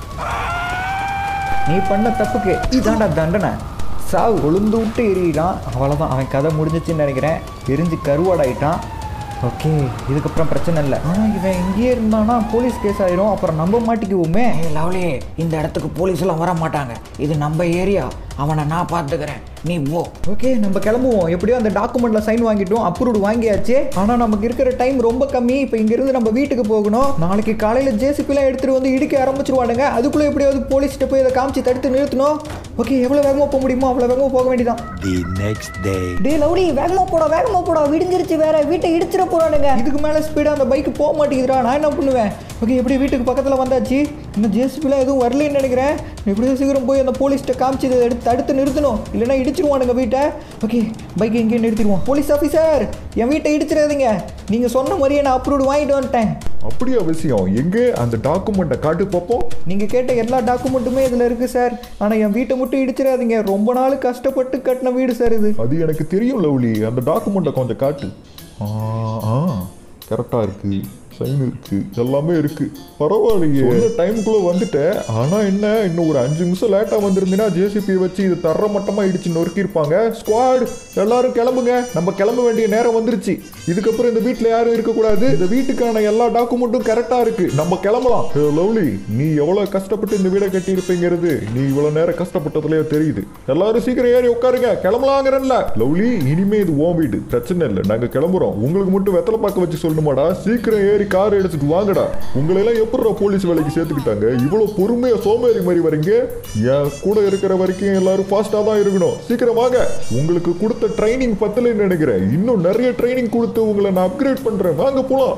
நீ பண்ண தப்புக்கு இதாண்டா தண்டனை சாவு கொழுந்து விட்டு எரியிடான் அவ்வளோதான் அவன் கதை முடிஞ்சிச்சுன்னு நினைக்கிறேன் எரிஞ்சு கருவாடாயிட்டான் ஓகே இதுக்கப்புறம் பிரச்சனை இல்லை ஆனால் இவன் இங்கேயே இருந்தானா போலீஸ் கேஸ் ஆயிரும் அப்புறம் நம்ப மாட்டிக்குவோமே ஏய் லவ்லி இந்த இடத்துக்கு போலீஸ் எல்லாம் வர மாட்டாங்க இது நம்ம ஏரியா அவனை நான் பார்த்துக்கிறேன் நீ போ ஓகே நம்ம கிளம்புவோம் எப்படியோ அந்த டாக்குமெண்ட்ல சைன் வாங்கிட்டோம் அப்ரூவ்டு வாங்கியாச்சு ஆனா நமக்கு இருக்கிற டைம் ரொம்ப கம்மி இப்போ இங்க இருந்து நம்ம வீட்டுக்கு போகணும் நாளைக்கு காலையில ஜேசிபிலாம் எடுத்துட்டு வந்து இடிக்க ஆரம்பிச்சிருவானுங்க அதுக்குள்ள எப்படியாவது போலீஸ்கிட்ட போய் இதை காமிச்சு தடுத்து நிறுத்தணும் ஓகே எவ்வளவு வேகமா போக முடியுமோ அவ்வளவு வேகமா போக வேண்டியதான் டே லவுலி வேகமா போடா வேகமா போடா விடிஞ்சிருச்சு வேற வீட்டை இடிச்சிட போறானுங்க இதுக்கு மேல ஸ்பீடா அந்த பைக் போக மாட்டேங்குதுடா நான் என்ன பண்ணுவேன் ஓகே எப்படி வீட்டுக்கு பக்கத்துல வந்தாச்சு இன்னும் ஜேசிபிலாம் எதுவும் வரலன்னு நினைக்கிறேன் எப்படியோ சீக்கிரம் போய் அந்த போலீஸ்கிட்ட காமிச்சு இதை எடுத்து தடுத்து நிறுத்தணும் இல்லைன்னா இடிச்சிருவானுங்க வீட்டை ஓகே பைக்கை இங்கேயே நிறுத்திடுவோம் போலீஸ் ஆஃபீஸர் என் வீட்டை இடிச்சிடாதீங்க நீங்க சொன்ன மாதிரியே நான் அப்ரூவ்டு வாங்கிட்டு வந்துட்டேன் அப்படியா விஷயம் எங்க அந்த டாக்குமெண்ட்டை காட்டு பார்ப்போம் நீங்க கேட்ட எல்லா டாக்குமெண்ட்டுமே இதுல இருக்கு சார் ஆனா என் வீட்டை மட்டும் இடிச்சிடாதீங்க ரொம்ப நாள் கஷ்டப்பட்டு கட்டின வீடு சார் இது அது எனக்கு தெரியும் லவ்லி அந்த டாக்குமெண்ட்டை கொஞ்சம் காட்டு ஆ ஆ கரெக்டாக இருக்கு சைன் இருக்கு எல்லாமே இருக்கு பரவாயில்லையே சொன்ன டைமுக்குள்ள வந்துட்டேன் ஆனா என்ன இன்னும் ஒரு அஞ்சு நிமிஷம் லேட்டா வந்திருந்தீங்கன்னா ஜேசிபி வச்சு இது தர மட்டமா இடிச்சு நொறுக்கி இருப்பாங்க ஸ்குவாட் எல்லாரும் கிளம்புங்க நம்ம கிளம்ப வேண்டிய நேரம் வந்துருச்சு இதுக்கப்புறம் இந்த வீட்ல யாரும் இருக்கக்கூடாது இந்த வீட்டுக்கான எல்லா டாக்குமெண்ட்டும் கரெக்டா இருக்கு நம்ம கிளம்பலாம் ஏ, லவ்லி நீ எவ்வளவு கஷ்டப்பட்டு இந்த வீடை கட்டி இருப்பீங்கிறது நீ இவ்வளவு நேரம் கஷ்டப்பட்டதுலயே தெரியுது எல்லாரும் சீக்கிரம் ஏறி உட்காருங்க கிளம்பலாங்கிறல்ல லவ்லி இனிமே இது ஓன் வீடு பிரச்சனை இல்லை நாங்க கிளம்புறோம் உங்களுக்கு மட்டும் வெத்தலை பாக்க வச்சு சொல்லணுமாடா சீக்கிரம் ஏறி கார் எடுத்துட்டு வாங்கடா உங்களை எல்லாம் எப்படிடா போலீஸ் வேலைக்கு சேர்த்துக்கிட்டாங்க இவ்வளவு பொறுமையா சோம்பேறி மாதிரி வரீங்க என் கூட இருக்கிற வரைக்கும் எல்லாரும் ஃபாஸ்டா தான் இருக்கணும் சீக்கிரம் வாங்க உங்களுக்கு கொடுத்த ட்ரைனிங் பத்தலைன்னு நினைக்கிறேன் இன்னும் நிறைய ட்ரைனிங் கொடுத்து உங்களை நான் அப்கிரேட் பண்றேன் வாங்க போலாம்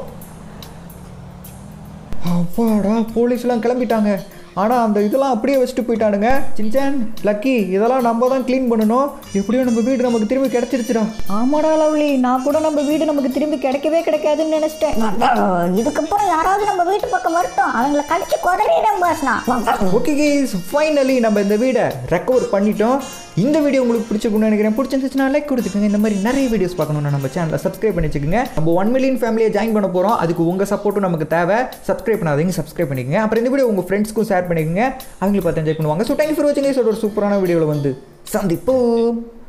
அப்பாடா போலீஸ்லாம் கிளம்பிட்டாங்க ஆனால் அந்த இதெல்லாம் அப்படியே வச்சுட்டு போயிட்டானுங்க சின்சான் லக்கி இதெல்லாம் நம்ம தான் க்ளீன் பண்ணணும் எப்படியோ நம்ம வீடு நமக்கு திரும்பி கிடச்சிருச்சுடா ஆமாடா லவ்லி நான் கூட நம்ம வீடு நமக்கு திரும்பி கிடைக்கவே கிடைக்காதுன்னு நினைச்சிட்டேன் இதுக்கப்புறம் யாராவது நம்ம வீட்டு பக்கம் வரட்டும் அவங்கள கடிச்சு குதறிடும் பாஸ்னா ஓகே கேஸ் ஃபைனலி நம்ம இந்த வீடை ரெக்கவர் பண்ணிட்டோம் இந்த வீடியோ உங்களுக்கு பிடிச்சிருக்கும்னு நினைக்கிறேன் பிடிச்சிருந்துச்சுன்னா லைக் கொடுத்துக்கோங்க இந்த மாதிரி நிறைய வீடியோஸ் பார்க்கணும்னா நம்ம சேனலை சப்ஸ்கிரைப் பண்ணி வச்சுக்கோங்க நம்ம ஒன் மில்லியன் ஃபேமிலியை ஜாயின் பண்ண போகிறோம் அதுக்கு உங்கள் சப்போர்ட்டும் நமக்கு தேவை சப்ஸ்கிரைப் பண்ணாதீங்க சப்ஸ்கிரைப் பண்ணிக்கோங்க அப்புறம் இந்த வீடியோ உங்கள் ஃப்ரெண்ட்ஸ்க்கும் ஷேர் பண்ணிக்கோங்க அவங்களுக்கு பார்த்து என்ஜாய் பண்ணுவாங்க ஸோ தேங்க்யூ ஃபார் வாட்சிங் ஒரு சூப்பரான வீடியோவில் வந்து சந்திப்போம்